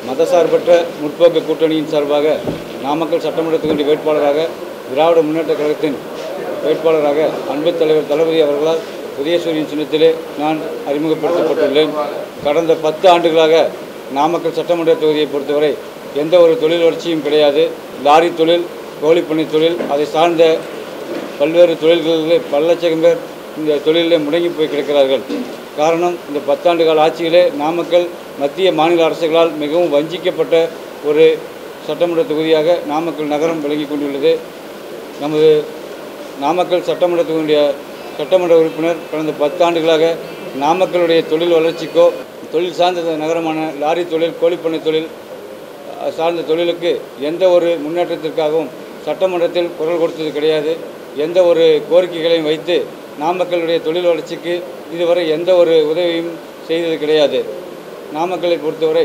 மதசார்பற்ற முற்போக்கு கூட்டணியின் சார்பாக நாமக்கல் சட்டமன்ற தொகுதி வேட்பாளராக திராவிட முன்னேற்ற கழகத்தின் வேட்பாளராக அன்பு தலைவர் தளபதி அவர்களால் உதயசூரியன் சின்னத்திலே நான் அறிமுகப்படுத்தப்பட்டுள்ளேன் கடந்த பத்து ஆண்டுகளாக நாமக்கல் சட்டமன்ற தொகுதியை பொறுத்தவரை எந்த ஒரு தொழில் வளர்ச்சியும் கிடையாது லாரி தொழில் கோழிப்பண்ணை தொழில் அதை சார்ந்த பல்வேறு தொழில்களில் பல லட்சம் பேர் இந்த தொழிலில் முடங்கி போய் கிடக்கிறார்கள் காரணம் இந்த பத்தாண்டு கால ஆட்சியிலே நாமக்கல் மத்திய மாநில அரசுகளால் மிகவும் வஞ்சிக்கப்பட்ட ஒரு சட்டமன்ற தொகுதியாக நாமக்கல் நகரம் விளங்கி கொண்டுள்ளது நமது நாமக்கல் சட்டமன்ற தொகுதியுடைய சட்டமன்ற உறுப்பினர் கடந்த பத்தாண்டுகளாக நாமக்கலுடைய தொழில் வளர்ச்சிக்கோ தொழில் சார்ந்த நகரமான லாரி தொழில் கோழிப்பண்ணை தொழில் அஹ், சார்ந்த தொழிலுக்கு எந்த ஒரு முன்னேற்றத்திற்காகவும் சட்டமன்றத்தில் குரல் கொடுத்தது கிடையாது எந்த ஒரு கோரிக்கைகளையும் வைத்து நாமக்கலுடைய தொழில் வளர்ச்சிக்கு இதுவரை எந்த ஒரு உதவியும் செய்தது கிடையாது நாமக்கலை பொறுத்தவரை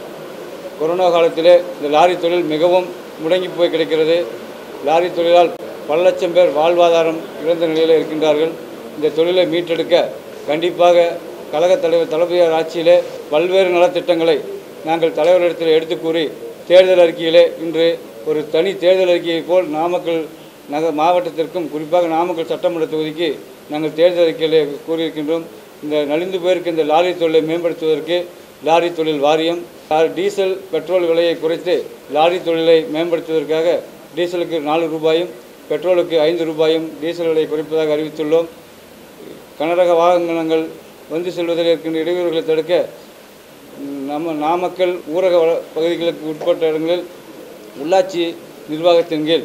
கொரோனா காலத்திலே இந்த லாரி தொழில் மிகவும் முடங்கி போய் கிடக்கிறது லாரி தொழிலால் பல லட்சம் பேர் வாழ்வாதாரம் இழந்த நிலையில் இருக்கின்றார்கள் இந்த தொழிலை மீட்டெடுக்க கண்டிப்பாக கழகத் தலைவர் தளபதியார் ஆட்சியிலே பல்வேறு நலத்திட்டங்களை நாங்கள் தலைவரிடத்தில் எடுத்து கூறி தேர்தல் அறிக்கையிலே இன்று ஒரு தனி தேர்தல் அறிக்கையை போல் நாமக்கல் நக மாவட்டத்திற்கும் குறிப்பாக நாமக்கல் சட்டமன்ற தொகுதிக்கு நாங்கள் தேர்தல் அறிக்கையிலே கூறியிருக்கின்றோம் இந்த நலிந்து போயிருக்க இந்த லாரி தொழிலை மேம்படுத்துவதற்கு லாரி தொழில் வாரியம் லா- டீசல் பெட்ரோல் விலையை குறைத்து லாரி தொழிலை மேம்படுத்துவதற்காக டீசலுக்கு நாலு ரூபாயும் பெட்ரோலுக்கு ஐந்து ரூபாயும் டீசல் விலை குறைப்பதாக அறிவித்துள்ளோம் கனரக வாகனங்கள் வந்து செல்வதில் இருக்கின்ற இடையூறுகளை தடுக்க ம், நம்ம நாமக்கல் ஊரக வள- பகுதிகளுக்கு உட்பட்ட இடங்களில் உள்ளாட்சி நிர்வாகத்தின் கீழ்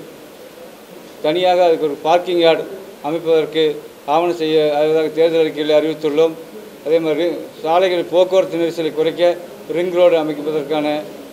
தனியாக அதுக்கு ஒரு பார்க்கிங் யார்டு அமைப்பதற்கு ஆவணம் செய்ய அதற்காக தேர்தல் அறிக்கையில் அறிவித்துள்ளோம் அதே மாதிரி சாலைகள் போக்குவரத்து நெரிசலை குறைக்க ரிங் ரோடு அமைப்பதற்கான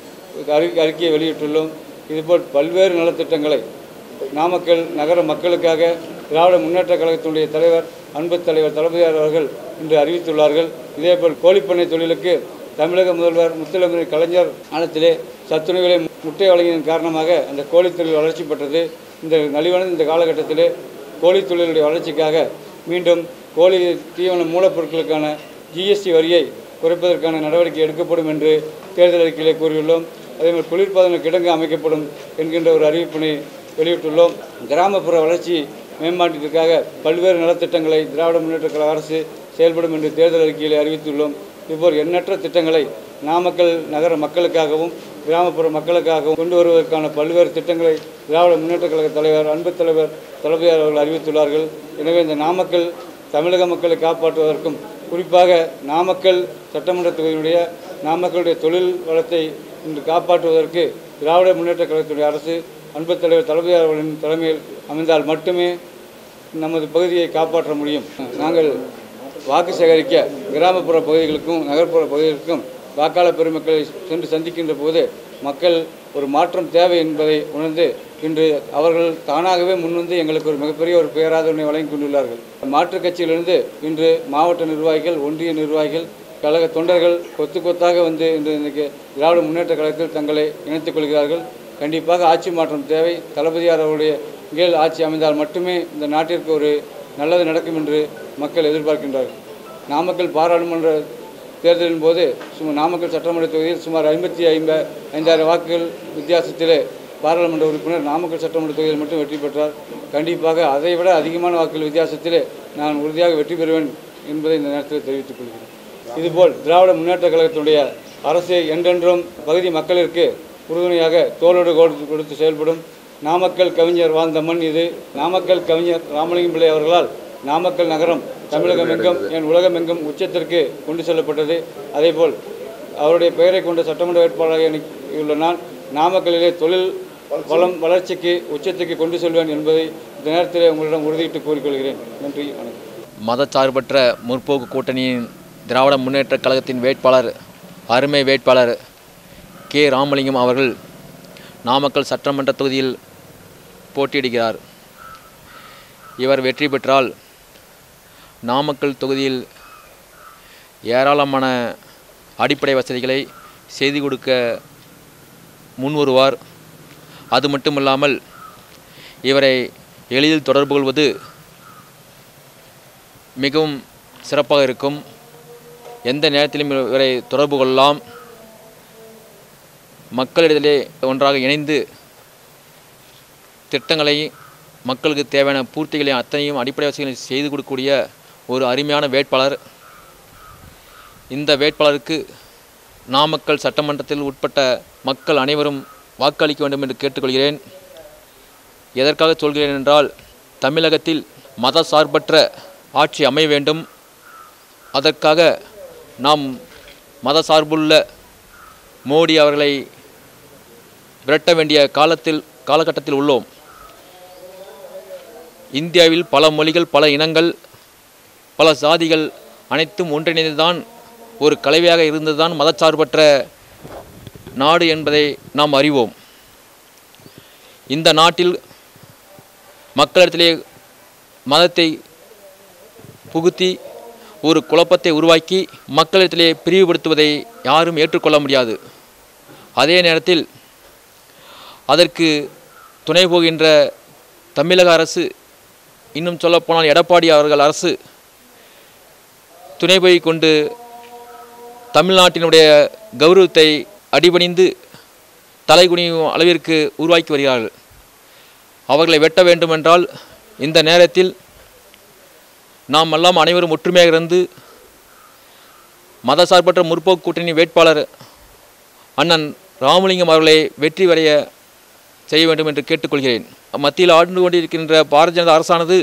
அறி அறிக்கையை வெளியிட்டுள்ளோம் இதுபோல் பல்வேறு நலத்திட்டங்களை நாமக்கல் நகர மக்களுக்காக திராவிட முன்னேற்ற கழகத்தினுடைய தலைவர் அன்பு தலைவர் தளபதியார் அவர்கள் இன்று அறிவித்துள்ளார்கள் இதேபோல் கோழிப்பண்ணை தொழிலுக்கு தமிழக முதல்வர் முத்துலமைச்சர் கலைஞர் காலத்திலே சத்துணவிலை முட்டை வழங்கியதன் காரணமாக அந்த கோழித் தொழில் வளர்ச்சி பெற்றது இந்த நலிவடைந்த இந்த காலகட்டத்திலே கோழித் தொழிலுடைய வளர்ச்சிக்காக மீண்டும் கோழி தீவன மூலப்பொருட்களுக்கான ஜிஎஸ்டி வரியை குறைப்பதற்கான நடவடிக்கை எடுக்கப்படும் என்று தேர்தல் அறிக்கையிலே கூறியுள்ளோம் அதேமாதிரி குளிர்பதன கிடங்கு அமைக்கப்படும் என்கின்ற ஒரு அறிவிப்பினை வெளியிட்டுள்ளோம் கிராமப்புற வளர்ச்சி மேம்பாட்டிற்காக பல்வேறு நலத்திட்டங்களை திராவிட முன்னேற்ற கழக அரசு செயல்படும் என்று தேர்தல் அறிக்கையில் அறிவித்துள்ளோம் இதுபோல் எண்ணற்ற திட்டங்களை நாமக்கல் நகர மக்களுக்காகவும் கிராமப்புற மக்களுக்காகவும் கொண்டு வருவதற்கான பல்வேறு திட்டங்களை திராவிட முன்னேற்ற கழக தலைவர் அன்பு தலைவர் தளபதியார் அவர்கள் அறிவித்துள்ளார்கள் எனவே இந்த நாமக்கல் தமிழக மக்களை காப்பாற்றுவதற்கும் குறிப்பாக நாமக்கல் சட்டமன்ற தொகுதியினுடைய நாமக்கலுடைய தொழில் வளத்தை இன்று காப்பாற்றுவதற்கு திராவிட முன்னேற்ற கழகத்துடைய அரசு அன்பு தலைவர் தளபதியார் அவர்களின் தலைமையில் அமைந்தால் மட்டுமே நமது பகுதியை காப்பாற்ற முடியும் நாங்கள் வாக்கு சேகரிக்க கிராமப்புற பகுதிகளுக்கும் நகர்ப்புற பகுதிகளுக்கும் வாக்காளர் பெருமக்களை சென்று சந்திக்கின்ற போது மக்கள் ஒரு மாற்றம் தேவை என்பதை உணர்ந்து இன்று அவர்கள் தானாகவே முன்வந்து எங்களுக்கு ஒரு மிகப்பெரிய ஒரு பேராதரவை வழங்கி கொண்டுள்ளார்கள் மாற்றுக் கட்சியிலிருந்து இன்று மாவட்ட நிர்வாகிகள் ஒன்றிய நிர்வாகிகள் கழக தொண்டர்கள் கொத்து கொத்தாக வந்து இன்று இன்றைக்கு திராவிட முன்னேற்ற கழகத்தில் தங்களை இணைத்துக் கொள்கிறார்கள் கண்டிப்பாக ஆட்சி மாற்றம் தேவை தளபதியார் அவருடைய கீழ் ஆட்சி அமைந்தால் மட்டுமே இந்த நாட்டிற்கு ஒரு நல்லது நடக்கும் என்று மக்கள் எதிர்பார்க்கின்றார்கள் நாமக்கல் பாராளுமன்ற தேர்தலின் போது சுமார் நாமக்கல் சட்டமன்ற தொகுதியில் சுமார் ஐம்பத்தி ஐம்ப ஐந்தாயிரம் வாக்குகள் வித்தியாசத்திலே பாராளுமன்ற உறுப்பினர் நாமக்கல் சட்டமன்ற தொகுதியில் மட்டும் வெற்றி பெற்றார் கண்டிப்பாக அதைவிட அதிகமான வாக்குகள் வித்தியாசத்திலே நான் உறுதியாக வெற்றி பெறுவேன் என்பதை இந்த நேரத்தில் தெரிவித்துக் கொள்கிறேன் இதுபோல் திராவிட முன்னேற்ற கழகத்தினுடைய அரசு என்றென்றும் பகுதி மக்களிற்கு உறுதுணையாக தோளோடு கொடுத்து கொடுத்து செயல்படும் நாமக்கல் கவிஞர் வாழ்ந்த மண் இது நாமக்கல் கவிஞர் ராமலிங்கம் பிள்ளை அவர்களால் நாமக்கல் நகரம் தமிழகமெங்கும் என் உலகமெங்கும் உச்சத்திற்கு கொண்டு செல்லப்பட்டது அதேபோல் அவருடைய பெயரை கொண்ட சட்டமன்ற வேட்பாளராக எனக்கு உள்ள நான் நாமக்கல்லிலே தொழில் வளம் வளர்ச்சிக்கு உச்சத்துக்கு கொண்டு செல்வேன் என்பதை இந்த நேரத்தில் உங்களிடம் உறுதியிட்டு கூறிக்கொள்கிறேன் நன்றி வணக்கம் மதச்சார்பற்ற முற்போக்கு கூட்டணியின் திராவிட முன்னேற்றக் கழகத்தின் வேட்பாளர் அருமை வேட்பாளர் கே ராமலிங்கம் அவர்கள் நாமக்கல் சட்டமன்ற தொகுதியில் போட்டியிடுகிறார் இவர் வெற்றி பெற்றால் நாமக்கல் தொகுதியில் ஏராளமான அடிப்படை வசதிகளை செய்து கொடுக்க முன்வருவார் அது மட்டுமில்லாமல் இவரை எளிதில் தொடர்பு கொள்வது மிகவும் சிறப்பாக இருக்கும் எந்த நேரத்திலும் இவரை தொடர்பு கொள்ளலாம் மக்களிடையே ஒன்றாக இணைந்து திட்டங்களை மக்களுக்கு தேவையான பூர்த்திகளை அத்தனையும் அடிப்படை வசதிகளை செய்து கொடுக்கக்கூடிய ஒரு அருமையான வேட்பாளர் இந்த வேட்பாளருக்கு நாமக்கல் சட்டமன்றத்தில் உட்பட்ட மக்கள் அனைவரும் வாக்களிக்க வேண்டும் என்று கேட்டுக்கொள்கிறேன் எதற்காக சொல்கிறேன் என்றால் தமிழகத்தில் மத சார்பற்ற ஆட்சி அமைய வேண்டும் அதற்காக நாம் மத சார்புள்ள மோடி அவர்களை விரட்ட வேண்டிய காலத்தில் காலகட்டத்தில் உள்ளோம் இந்தியாவில் பல மொழிகள் பல இனங்கள் பல சாதிகள் அனைத்தும் ஒன்றிணைந்துதான் ஒரு கலவையாக இருந்ததுதான் மதச்சார்பற்ற நாடு என்பதை நாம் அறிவோம் இந்த நாட்டில் மக்களிடத்திலே மதத்தை புகுத்தி ஒரு குழப்பத்தை உருவாக்கி மக்களிடத்திலே பிரிவுபடுத்துவதை யாரும் ஏற்றுக்கொள்ள முடியாது அதே நேரத்தில் அதற்கு துணை போகின்ற தமிழக அரசு இன்னும் சொல்லப்போனால் எடப்பாடி அவர்கள் அரசு துணை போய் கொண்டு தமிழ்நாட்டினுடைய கௌரவத்தை அடிபணிந்து தலைகுனியும் அளவிற்கு உருவாக்கி வருகிறார்கள் அவர்களை வெட்ட வேண்டுமென்றால் இந்த நேரத்தில் நாம் எல்லாம் அனைவரும் ஒற்றுமையாக இருந்து மதசார்பற்ற முற்போக்கு கூட்டணி வேட்பாளர் அண்ணன் ராமலிங்கம் அவர்களை வெற்றி வரைய செய்ய வேண்டும் என்று கேட்டுக்கொள்கிறேன் மத்தியில் ஆண்டு கொண்டிருக்கின்ற பாரதிய ஜனதா அரசானது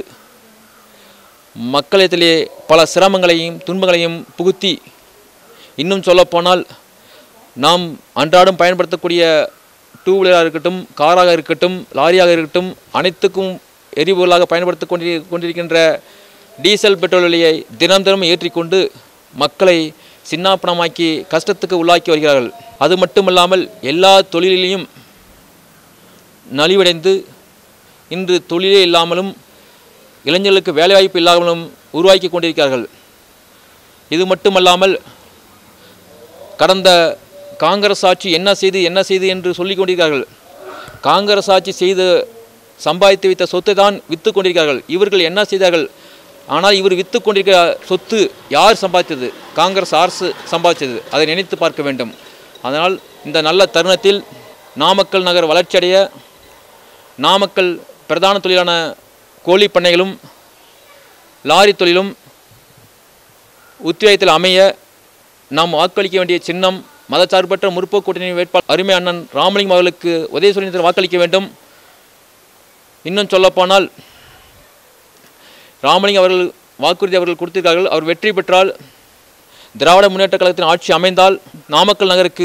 மக்களிடத்திலே பல சிரமங்களையும் துன்பங்களையும் புகுத்தி இன்னும் சொல்லப்போனால் நாம் அன்றாடம் பயன்படுத்தக்கூடிய டூ வீலராக இருக்கட்டும் காராக இருக்கட்டும் லாரியாக இருக்கட்டும் அனைத்துக்கும் எரிபொருளாக பயன்படுத்தி கொண்டி கொண்டிருக்கின்ற டீசல் பெட்ரோல் விலையை தினம் தினம் ஏற்றிக்கொண்டு மக்களை சின்னாப்பணமாக்கி கஷ்டத்துக்கு உள்ளாக்கி வருகிறார்கள் அது மட்டுமல்லாமல் எல்லா தொழிலிலையும் நலிவடைந்து இன்று தொழிலே இல்லாமலும் இளைஞர்களுக்கு வேலைவாய்ப்பு இல்லாமலும் உருவாக்கி கொண்டிருக்கிறார்கள் இது மட்டுமல்லாமல் கடந்த காங்கிரஸ் ஆட்சி என்ன செய்து என்ன செய்து என்று சொல்லிக் கொண்டிருக்கிறார்கள் காங்கிரஸ் ஆட்சி செய்து சம்பாதித்து வைத்த சொத்தை தான் விற்று கொண்டிருக்கிறார்கள் இவர்கள் என்ன செய்தார்கள் ஆனால் இவர் விற்று கொண்டிருக்கிற சொத்து யார் சம்பாதித்தது காங்கிரஸ் அரசு சம்பாதித்தது அதை நினைத்து பார்க்க வேண்டும் அதனால் இந்த நல்ல தருணத்தில் நாமக்கல் நகர் வளர்ச்சியடைய நாமக்கல் பிரதான தொழிலான கோழி பண்ணைகளும் லாரி தொழிலும் உத்வேகத்தில் அமைய நாம் வாக்களிக்க வேண்டிய சின்னம் மதச்சார்பற்ற முற்போக்கு கூட்டணி வேட்பாளர் அருமை அண்ணன் ராமலிங்கம் அவர்களுக்கு உதயசூரியத்தில் வாக்களிக்க வேண்டும் இன்னும் சொல்லப்போனால் ராமலிங்கம் அவர்கள் வாக்குறுதி அவர்கள் கொடுத்திருக்கார்கள் அவர் வெற்றி பெற்றால் திராவிட முன்னேற்ற கழகத்தின் ஆட்சி அமைந்தால் நாமக்கல் நகருக்கு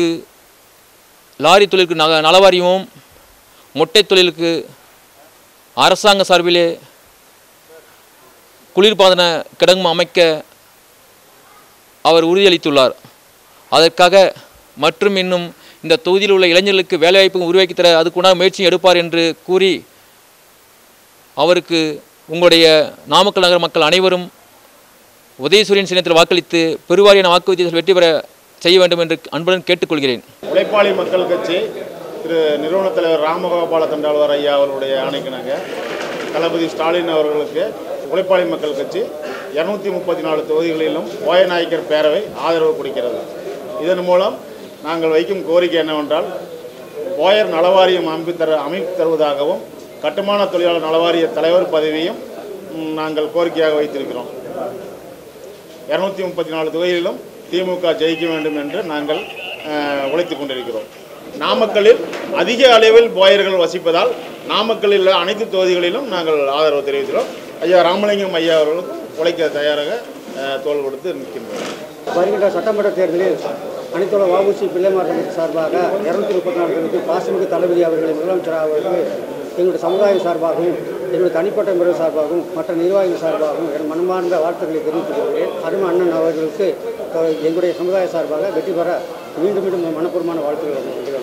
லாரி தொழிலுக்கு நக நலவாரியமும் மொட்டை தொழிலுக்கு அரசாங்க சார்பிலே குளிர்பாதன கிடங்கும் அமைக்க அவர் உறுதியளித்துள்ளார் அதற்காக மற்றும் இன்னும் இந்த தொகுதியில் உள்ள இளைஞர்களுக்கு வேலைவாய்ப்பு உருவாக்கி தர அதுக்குண்டான முயற்சி எடுப்பார் என்று கூறி அவருக்கு உங்களுடைய நாமக்கல் நகர மக்கள் அனைவரும் உதயசூரியன் சின்னத்தில் வாக்களித்து பெருவாரியான வாக்கு வித்தியாசத்தில் வெற்றி பெற செய்ய வேண்டும் என்று அன்புடன் கேட்டுக்கொள்கிறேன் உழைப்பாளி மக்கள் கட்சி திரு நிறுவன தலைவர் ராமகோபால தண்டாழ்வார் ஐயா அவர்களுடைய ஆணைக்கிணங்க தளபதி ஸ்டாலின் அவர்களுக்கு உழைப்பாளி மக்கள் கட்சி இரநூத்தி முப்பத்தி நாலு தொகுதிகளிலும் ஓயநாயக்கர் பேரவை ஆதரவு கொடுக்கிறது இதன் மூலம் நாங்கள் வைக்கும் கோரிக்கை என்னவென்றால் ஓயர் நலவாரியம் அமைப்பு தர அமைத்து தருவதாகவும் கட்டுமான தொழிலாளர் நலவாரிய தலைவர் பதவியும் ம், நாங்கள் கோரிக்கையாக வைத்திருக்கிறோம் இரநூத்தி முப்பத்தி நாலு தொகுதிகளிலும் திமுக ஜெயிக்க வேண்டும் என்று நாங்கள் அஹ், உழைத்துக் கொண்டிருக்கிறோம் நாமக்கல்லில் அதிக அளவில் போயர்கள் வசிப்பதால் நாமக்கல்லில் உள்ள அனைத்து தொகுதிகளிலும் நாங்கள் ஆதரவு தெரிவிக்கிறோம் ஐயா ராமலிங்கம் ஐயா அவர்களுக்கும் உழைக்க தயாராக அஹ், தோள் கொடுத்து நிற்கின்றோம் வருகின்ற சட்டமன்ற தேர்தலில் அனைத்துள்ள வஉசி பிள்ளைமார் சங்கத்தின் சார்பாக இரநூத்தி முப்பத்தி நாலு தொகுதி பாசமிகு தளபதி அவர்களை முதலமைச்சர் அவர்களுக்கு எங்களுடைய சமுதாயம் சார்பாகவும் என்னுடைய தனிப்பட்ட முறை சார்பாகவும் மற்ற நிர்வாகிகள் சார்பாகவும் என் மனமார்ந்த வாழ்த்துக்களை தெரிவித்துக் கொள்கிறேன் அருமை அண்ணன் அவர்களுக்கு அஹ், எங்களுடைய சமுதாய சார்பாக வெற்றி பெற மீண்டும் மீண்டும் மனப்பூர்வமான வாழ்த்துக்களை